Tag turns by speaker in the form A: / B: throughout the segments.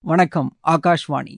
A: வணக்கம் ஆகாஷ்வாணி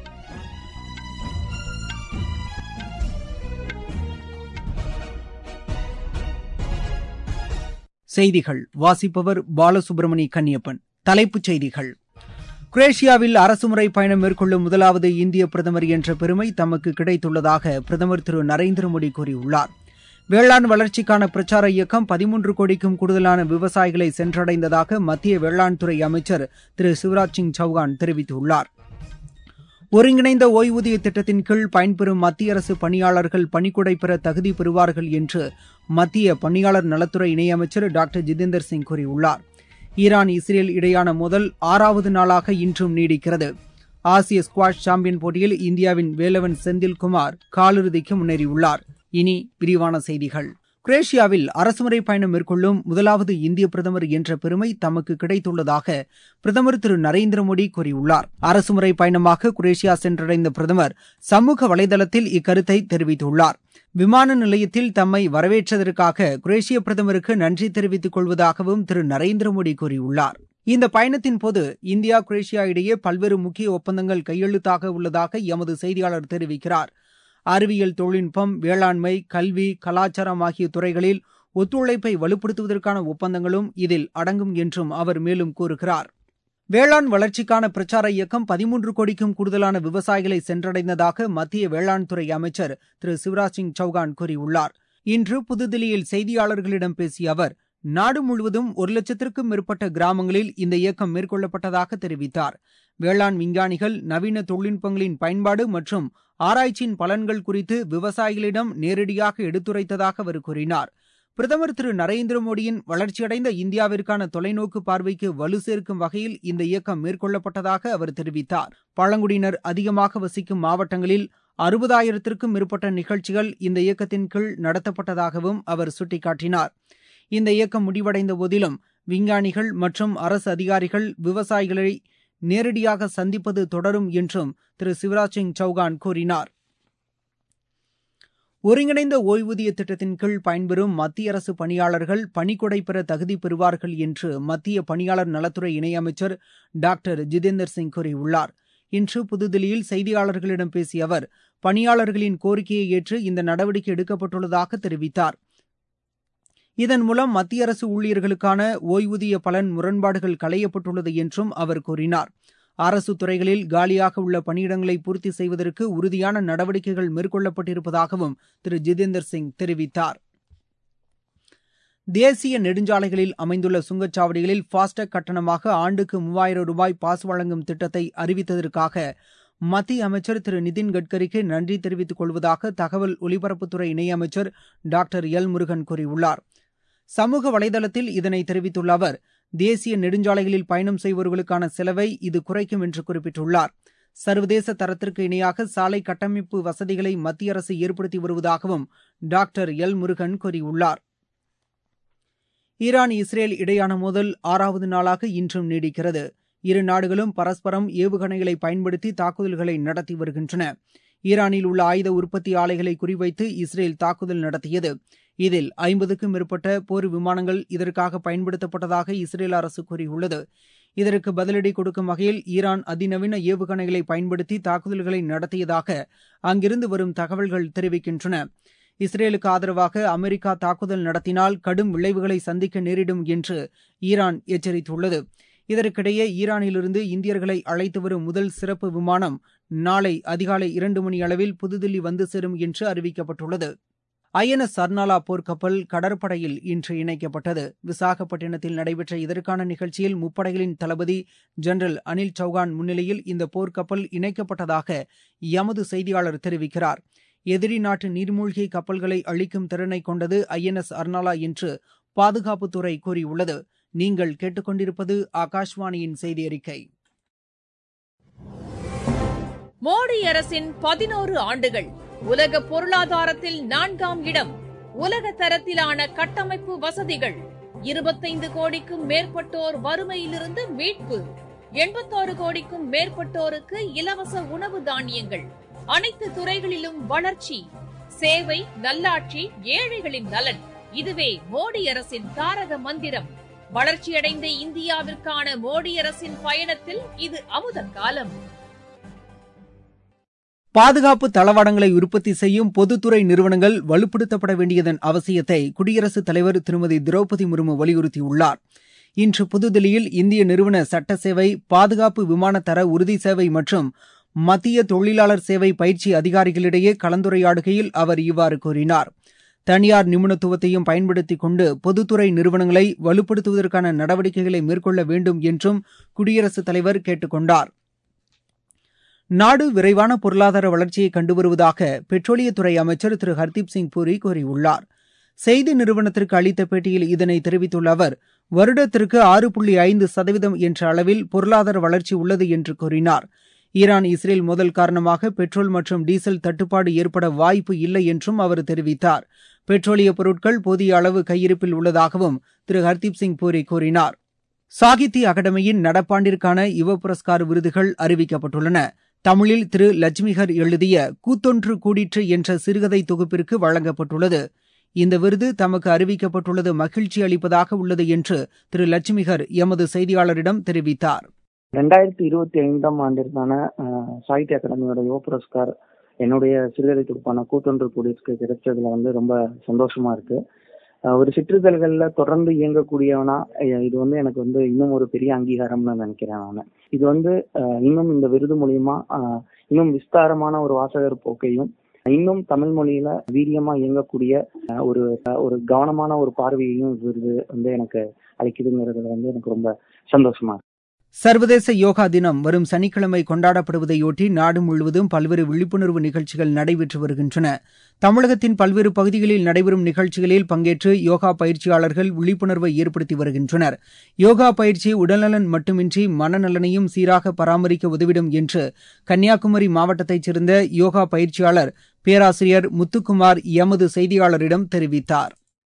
A: செய்திகள் வாசிப்பவர் பாலசுப்ரமணி கன்னியப்பன் தலைப்புச் செய்திகள் குரேஷியாவில் அரசுமுறை பயணம் மேற்கொள்ளும் முதலாவது இந்திய பிரதமர் என்ற பெருமை தமக்கு கிடைத்துள்ளதாக பிரதமர் திரு நரேந்திர மோடி கூறியுள்ளார் வேளாண் வளர்ச்சிக்கான பிரச்சார இயக்கம் பதிமூன்று கோடிக்கும் கூடுதலான விவசாயிகளை சென்றடைந்ததாக மத்திய வேளாண் துறை அமைச்சர் திரு சிவராஜ் சிங் சௌகான் தெரிவித்துள்ளார் ஒருங்கிணைந்த ஓய்வூதிய திட்டத்தின் கீழ் பயன்பெறும் மத்திய அரசு பணியாளர்கள் பணிக்குடை பெற தகுதி பெறுவார்கள் என்று மத்திய பணியாளர் நலத்துறை இணையமைச்சர் டாக்டர் ஜிதேந்தர் சிங் கூறியுள்ளார் ஈரான் இஸ்ரேல் இடையான முதல் ஆறாவது நாளாக இன்றும் நீடிக்கிறது ஆசிய ஸ்குவாஷ் சாம்பியன் போட்டியில் இந்தியாவின் வேலவன் செந்தில்குமார் காலிறுதிக்கு முன்னேறியுள்ளார் இனி விரிவான செய்திகள் குரேஷியாவில் அரசுமுறை பயணம் மேற்கொள்ளும் முதலாவது இந்திய பிரதமர் என்ற பெருமை தமக்கு கிடைத்துள்ளதாக பிரதமர் திரு நரேந்திர மோடி கூறியுள்ளார் அரசுமுறை பயணமாக குரேஷியா சென்றடைந்த பிரதமர் சமூக வலைதளத்தில் இக்கருத்தை தெரிவித்துள்ளார் விமான நிலையத்தில் தம்மை வரவேற்றதற்காக குரேஷிய பிரதமருக்கு நன்றி தெரிவித்துக் கொள்வதாகவும் திரு நரேந்திர மோடி கூறியுள்ளார் இந்த பயணத்தின் போது இந்தியா குரேஷியா இடையே பல்வேறு முக்கிய ஒப்பந்தங்கள் கையெழுத்தாக உள்ளதாக எமது செய்தியாளர் தெரிவிக்கிறார் அறிவியல் தொழில்நுட்பம் வேளாண்மை கல்வி கலாச்சாரம் ஆகிய துறைகளில் ஒத்துழைப்பை வலுப்படுத்துவதற்கான ஒப்பந்தங்களும் இதில் அடங்கும் என்றும் அவர் மேலும் கூறுகிறார் வேளாண் வளர்ச்சிக்கான பிரச்சார இயக்கம் பதிமூன்று கோடிக்கும் கூடுதலான விவசாயிகளை சென்றடைந்ததாக மத்திய வேளாண் துறை அமைச்சர் திரு சிவராஜ் சிங் சௌகான் கூறியுள்ளார் இன்று புதுதில்லியில் செய்தியாளர்களிடம் பேசிய அவர் நாடு முழுவதும் ஒரு லட்சத்திற்கும் மேற்பட்ட கிராமங்களில் இந்த இயக்கம் மேற்கொள்ளப்பட்டதாக தெரிவித்தார் வேளாண் விஞ்ஞானிகள் நவீன தொழில்நுட்பங்களின் பயன்பாடு மற்றும் ஆராய்ச்சியின் பலன்கள் குறித்து விவசாயிகளிடம் நேரடியாக எடுத்துரைத்ததாக அவர் கூறினார் பிரதமர் திரு நரேந்திர மோடியின் வளர்ச்சியடைந்த இந்தியாவிற்கான தொலைநோக்கு பார்வைக்கு வலு சேர்க்கும் வகையில் இந்த இயக்கம் மேற்கொள்ளப்பட்டதாக அவர் தெரிவித்தார் பழங்குடியினர் அதிகமாக வசிக்கும் மாவட்டங்களில் அறுபதாயிரத்திற்கும் மேற்பட்ட நிகழ்ச்சிகள் இந்த இயக்கத்தின் கீழ் நடத்தப்பட்டதாகவும் அவர் சுட்டிக்காட்டினார் இந்த இயக்கம் முடிவடைந்த போதிலும் விஞ்ஞானிகள் மற்றும் அரசு அதிகாரிகள் விவசாயிகளை நேரடியாக சந்திப்பது தொடரும் என்றும் திரு சிவராஜ் சிங் சௌகான் கூறினார் ஒருங்கிணைந்த ஓய்வூதிய திட்டத்தின் கீழ் பயன்பெறும் மத்திய அரசு பணியாளர்கள் பணிக்கொடை பெற தகுதி பெறுவார்கள் என்று மத்திய பணியாளர் நலத்துறை இணையமைச்சர் டாக்டர் ஜிதேந்தர் சிங் கூறியுள்ளார் இன்று புதுதில்லியில் செய்தியாளர்களிடம் பேசிய அவர் பணியாளர்களின் கோரிக்கையை ஏற்று இந்த நடவடிக்கை எடுக்கப்பட்டுள்ளதாக தெரிவித்தார் இதன் மூலம் மத்திய அரசு ஊழியர்களுக்கான ஓய்வூதிய பலன் முரண்பாடுகள் களையப்பட்டுள்ளது என்றும் அவர் கூறினார் அரசு துறைகளில் காலியாக உள்ள பணியிடங்களை பூர்த்தி செய்வதற்கு உறுதியான நடவடிக்கைகள் மேற்கொள்ளப்பட்டிருப்பதாகவும் திரு ஜிதேந்தர் சிங் தெரிவித்தார் தேசிய நெடுஞ்சாலைகளில் அமைந்துள்ள சுங்கச்சாவடிகளில் ஃபாஸ்டேக் கட்டணமாக ஆண்டுக்கு மூவாயிரம் ரூபாய் பாஸ் வழங்கும் திட்டத்தை அறிவித்ததற்காக மத்திய அமைச்சர் திரு நிதின் கட்கரிக்கு நன்றி தெரிவித்துக் கொள்வதாக தகவல் ஒலிபரப்புத்துறை இணையமைச்சர் டாக்டர் எல் முருகன் கூறியுள்ளார் சமூக வலைதளத்தில் இதனை தெரிவித்துள்ள அவர் தேசிய நெடுஞ்சாலைகளில் பயணம் செய்பவர்களுக்கான செலவை இது குறைக்கும் என்று குறிப்பிட்டுள்ளார் சர்வதேச தரத்திற்கு இணையாக சாலை கட்டமைப்பு வசதிகளை மத்திய அரசு ஏற்படுத்தி வருவதாகவும் டாக்டர் எல் முருகன் கூறியுள்ளார் ஈரான் இஸ்ரேல் இடையான மோதல் ஆறாவது நாளாக இன்றும் நீடிக்கிறது இரு நாடுகளும் பரஸ்பரம் ஏவுகணைகளை பயன்படுத்தி தாக்குதல்களை நடத்தி வருகின்றன ஈரானில் உள்ள ஆயுத உற்பத்தி ஆலைகளை குறிவைத்து இஸ்ரேல் தாக்குதல் நடத்தியது இதில் ஐம்பதுக்கும் மேற்பட்ட போர் விமானங்கள் இதற்காக பயன்படுத்தப்பட்டதாக இஸ்ரேல் அரசு கூறியுள்ளது இதற்கு பதிலடி கொடுக்கும் வகையில் ஈரான் அதிநவீன ஏவுகணைகளை பயன்படுத்தி தாக்குதல்களை நடத்தியதாக அங்கிருந்து வரும் தகவல்கள் தெரிவிக்கின்றன இஸ்ரேலுக்கு ஆதரவாக அமெரிக்கா தாக்குதல் நடத்தினால் கடும் விளைவுகளை சந்திக்க நேரிடும் என்று ஈரான் எச்சரித்துள்ளது இதற்கிடையே ஈரானிலிருந்து இந்தியர்களை அழைத்து வரும் முதல் சிறப்பு விமானம் நாளை அதிகாலை இரண்டு மணி அளவில் புதுதில்லி வந்து சேரும் என்று அறிவிக்கப்பட்டுள்ளது ஐஎன்எஸ் சர்னாலா போர்க்கப்பல் கடற்படையில் இன்று இணைக்கப்பட்டது விசாகப்பட்டினத்தில் நடைபெற்ற இதற்கான நிகழ்ச்சியில் முப்படைகளின் தளபதி ஜெனரல் அனில் சௌகான் முன்னிலையில் இந்த போர்க்கப்பல் இணைக்கப்பட்டதாக எமது செய்தியாளர் தெரிவிக்கிறார் எதிரி நாட்டு நீர்மூழ்கி கப்பல்களை அழிக்கும் திறனை கொண்டது ஐஎன்எஸ் அர்னாலா என்று பாதுகாப்புத்துறை கூறியுள்ளது நீங்கள் கேட்டுக்கொண்டிருப்பது ஆகாஷ்வாணியின் செய்தி அறிக்கை
B: மோடி அரசின் பதினோரு ஆண்டுகள் உலக பொருளாதாரத்தில் நான்காம் இடம் உலக தரத்திலான கட்டமைப்பு வசதிகள் இருபத்தைந்து கோடிக்கும் மேற்பட்டோர் வறுமையிலிருந்து மீட்பு எண்பத்தாறு கோடிக்கும் மேற்பட்டோருக்கு இலவச உணவு தானியங்கள் அனைத்து துறைகளிலும் வளர்ச்சி சேவை நல்லாட்சி ஏழைகளின் நலன் இதுவே மோடி அரசின் தாரக மந்திரம் வளர்ச்சியடைந்த இந்தியாவிற்கான மோடி அரசின் பயணத்தில் இது அமுத காலம்
A: பாதுகாப்பு தளவாடங்களை உற்பத்தி செய்யும் பொதுத்துறை நிறுவனங்கள் வலுப்படுத்தப்பட வேண்டியதன் அவசியத்தை குடியரசுத் தலைவர் திருமதி திரௌபதி முர்மு வலியுறுத்தியுள்ளார் இன்று புதுதில்லியில் இந்திய நிறுவன சட்ட சேவை பாதுகாப்பு விமான தர உறுதி சேவை மற்றும் மத்திய தொழிலாளர் சேவை பயிற்சி அதிகாரிகளிடையே கலந்துரையாடுகையில் அவர் இவ்வாறு கூறினார் தனியார் நிபுணத்துவத்தையும் பயன்படுத்திக் கொண்டு பொதுத்துறை நிறுவனங்களை வலுப்படுத்துவதற்கான நடவடிக்கைகளை மேற்கொள்ள வேண்டும் என்றும் குடியரசுத் தலைவர் கேட்டுக் கொண்டார் நாடு விரைவான பொருளாதார வளர்ச்சியை கண்டு வருவதாக பெட்ரோலியத்துறை அமைச்சர் திரு ஹர்தீப் சிங் பூரி கூறியுள்ளார் செய்தி நிறுவனத்திற்கு அளித்த பேட்டியில் இதனை தெரிவித்துள்ள அவர் வருடத்திற்கு ஆறு புள்ளி ஐந்து சதவீதம் என்ற அளவில் பொருளாதார வளர்ச்சி உள்ளது என்று கூறினார் ஈரான் இஸ்ரேல் மோதல் காரணமாக பெட்ரோல் மற்றும் டீசல் தட்டுப்பாடு ஏற்பட வாய்ப்பு இல்லை என்றும் அவர் தெரிவித்தார் பெட்ரோலிய பொருட்கள் போதிய அளவு கையிருப்பில் உள்ளதாகவும் திரு ஹர்தீப் சிங் பூரி கூறினார் சாகித்ய அகாடமியின் நடப்பாண்டிற்கான யுவ புரஸ்கார் விருதுகள் அறிவிக்கப்பட்டுள்ளன தமிழில் திரு லட்சுமிகர் எழுதிய கூத்தொன்று கூடிற்று என்ற சிறுகதை தொகுப்பிற்கு வழங்கப்பட்டுள்ளது இந்த விருது தமக்கு அறிவிக்கப்பட்டுள்ளது மகிழ்ச்சி அளிப்பதாக உள்ளது என்று திரு லட்சுமிகர் எமது செய்தியாளரிடம் தெரிவித்தார்
C: ரெண்டாயிரத்தி இருபத்தி ஐந்தாம் ஆண்டிற்கான சாகித்ய அகாடமியோட யுவ புரஸ்கார் என்னுடைய சிறுகதை தொகுப்பான கூத்தொன்று கூடிற்கு கிடைச்சதுல வந்து ரொம்ப சந்தோஷமா இருக்கு ஒரு சிற்றிதழ்கள்ல தொடர்ந்து இயங்கக்கூடியவனா இது வந்து எனக்கு வந்து இன்னும் ஒரு பெரிய அங்கீகாரம்னு நினைக்கிறேன் நான் இது வந்து இன்னும் இந்த விருது மூலியமா இன்னும் விஸ்தாரமான ஒரு வாசகர் போக்கையும் இன்னும் தமிழ் மொழியில வீரியமா இயங்கக்கூடிய ஒரு ஒரு கவனமான ஒரு பார்வையையும் விருது வந்து எனக்கு அளிக்குதுங்கிறதுல வந்து எனக்கு ரொம்ப சந்தோஷமா இருக்கு
A: சர்வதேச யோகா தினம் வரும் சனிக்கிழமை கொண்டாடப்படுவதையொட்டி நாடு முழுவதும் பல்வேறு விழிப்புணர்வு நிகழ்ச்சிகள் நடைபெற்று வருகின்றன தமிழகத்தின் பல்வேறு பகுதிகளில் நடைபெறும் நிகழ்ச்சிகளில் பங்கேற்று யோகா பயிற்சியாளர்கள் விழிப்புணர்வை ஏற்படுத்தி வருகின்றனர் யோகா பயிற்சி உடல்நலன் மட்டுமின்றி மனநலனையும் சீராக பராமரிக்க உதவிடும் என்று கன்னியாகுமரி மாவட்டத்தைச் சேர்ந்த யோகா பயிற்சியாளர் பேராசிரியர் முத்துக்குமார் எமது செய்தியாளரிடம் தெரிவித்தார்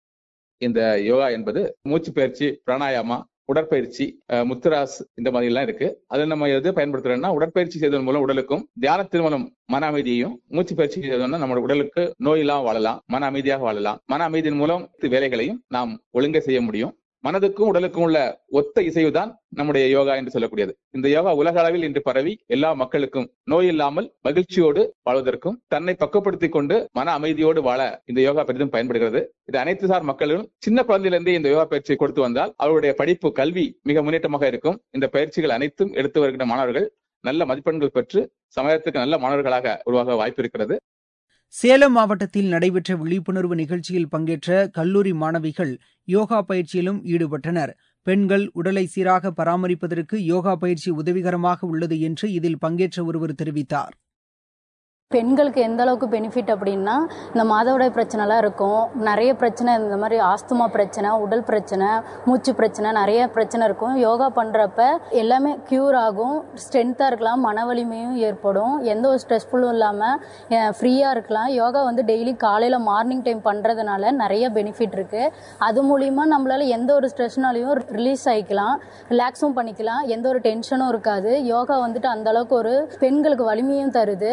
D: இந்த யோகா என்பது மூச்சு பயிற்சி பிராணாயாமா உடற்பயிற்சி முத்துராஸ் இந்த மாதிரி எல்லாம் இருக்கு அதை நம்ம எது பயன்படுத்துறோம்னா உடற்பயிற்சி செய்வதன் மூலம் உடலுக்கும் தியானத்தின் மூலம் மன அமைதியையும் மூச்சு பயிற்சி செய்வதன் நம்ம உடலுக்கு நோய் இல்லாம வாழலாம் மன அமைதியாக வாழலாம் மன அமைதியின் மூலம் வேலைகளையும் நாம் ஒழுங்க செய்ய முடியும் மனதுக்கும் உடலுக்கும் உள்ள ஒத்த இசைவு தான் நம்முடைய யோகா என்று சொல்லக்கூடியது இந்த யோகா உலக அளவில் இன்று பரவி எல்லா மக்களுக்கும் நோய் இல்லாமல் மகிழ்ச்சியோடு வாழ்வதற்கும் தன்னை பக்குவப்படுத்திக் கொண்டு மன அமைதியோடு வாழ இந்த யோகா பெரிதும் பயன்படுகிறது இது அனைத்து சார் மக்களும் சின்ன குழந்தையிலிருந்தே இந்த யோகா பயிற்சியை கொடுத்து வந்தால் அவருடைய படிப்பு கல்வி மிக முன்னேற்றமாக இருக்கும் இந்த பயிற்சிகள் அனைத்தும் எடுத்து வருகின்ற மாணவர்கள் நல்ல மதிப்பெண்கள் பெற்று சமயத்துக்கு நல்ல மாணவர்களாக உருவாக வாய்ப்பு இருக்கிறது
A: சேலம் மாவட்டத்தில் நடைபெற்ற விழிப்புணர்வு நிகழ்ச்சியில் பங்கேற்ற கல்லூரி மாணவிகள் யோகா பயிற்சியிலும் ஈடுபட்டனர் பெண்கள் உடலை சீராக பராமரிப்பதற்கு யோகா பயிற்சி உதவிகரமாக உள்ளது என்று இதில் பங்கேற்ற ஒருவர் தெரிவித்தார்
E: பெண்களுக்கு எந்த அளவுக்கு பெனிஃபிட் அப்படின்னா இந்த மாதவிடாய் பிரச்சனைலாம் இருக்கும் நிறைய பிரச்சனை இந்த மாதிரி ஆஸ்துமா பிரச்சனை உடல் பிரச்சனை மூச்சு பிரச்சனை நிறைய பிரச்சனை இருக்கும் யோகா பண்ணுறப்ப எல்லாமே க்யூர் ஆகும் ஸ்ட்ரென்த்தாக இருக்கலாம் மன வலிமையும் ஏற்படும் எந்த ஒரு ஸ்ட்ரெஸ்ஃபுல்லும் இல்லாமல் ஃப்ரீயாக இருக்கலாம் யோகா வந்து டெய்லி காலையில் மார்னிங் டைம் பண்ணுறதுனால நிறைய பெனிஃபிட் இருக்குது அது மூலிமா நம்மளால் எந்த ஒரு ஸ்ட்ரெஸ்னாலையும் ரிலீஸ் ஆகிக்கலாம் ரிலாக்ஸும் பண்ணிக்கலாம் எந்த ஒரு டென்ஷனும் இருக்காது யோகா வந்துட்டு அந்த அளவுக்கு ஒரு பெண்களுக்கு வலிமையும் தருது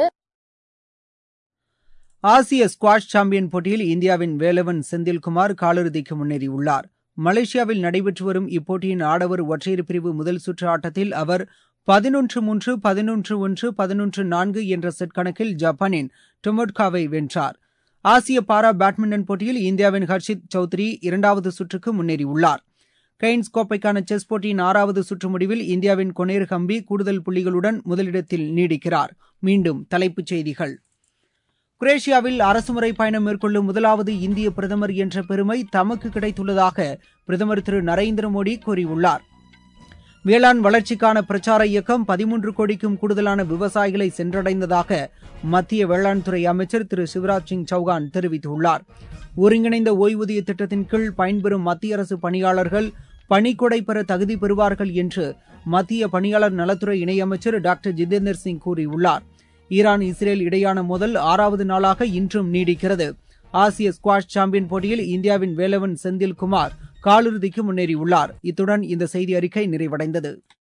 A: ஆசிய ஸ்குவாஷ் சாம்பியன் போட்டியில் இந்தியாவின் வேலவன் செந்தில்குமார் காலிறுதிக்கு முன்னேறியுள்ளார் மலேசியாவில் நடைபெற்று வரும் இப்போட்டியின் ஆடவர் ஒற்றையர் பிரிவு முதல் சுற்று ஆட்டத்தில் அவர் பதினொன்று மூன்று பதினொன்று ஒன்று பதினொன்று நான்கு என்ற செட் கணக்கில் ஜப்பானின் டொமோட்காவை வென்றார் ஆசிய பாரா பேட்மிண்டன் போட்டியில் இந்தியாவின் ஹர்ஷித் சௌத்ரி இரண்டாவது சுற்றுக்கு முன்னேறியுள்ளார் கெய்ன்ஸ் கோப்பைக்கான செஸ் போட்டியின் ஆறாவது சுற்று முடிவில் இந்தியாவின் கொனேர் ஹம்பி கூடுதல் புள்ளிகளுடன் முதலிடத்தில் நீடிக்கிறார் மீண்டும் தலைப்புச் செய்திகள் குரேஷியாவில் அரசுமுறை பயணம் மேற்கொள்ளும் முதலாவது இந்திய பிரதமர் என்ற பெருமை தமக்கு கிடைத்துள்ளதாக பிரதமர் திரு நரேந்திர மோடி கூறியுள்ளார் வேளாண் வளர்ச்சிக்கான பிரச்சார இயக்கம் பதிமூன்று கோடிக்கும் கூடுதலான விவசாயிகளை சென்றடைந்ததாக மத்திய வேளாண் துறை அமைச்சர் திரு சிவராஜ் சிங் சௌகான் தெரிவித்துள்ளார் ஒருங்கிணைந்த ஓய்வூதிய திட்டத்தின் கீழ் பயன்பெறும் மத்திய அரசு பணியாளர்கள் பணிக்கொடை பெற தகுதி பெறுவார்கள் என்று மத்திய பணியாளர் நலத்துறை இணையமைச்சர் டாக்டர் ஜிதேந்தர் சிங் கூறியுள்ளார் ஈரான் இஸ்ரேல் இடையான மோதல் ஆறாவது நாளாக இன்றும் நீடிக்கிறது ஆசிய ஸ்குவாஷ் சாம்பியன் போட்டியில் இந்தியாவின் வேலவன் செந்தில்குமார் காலிறுதிக்கு முன்னேறியுள்ளார் இத்துடன் இந்த செய்தி அறிக்கை நிறைவடைந்தது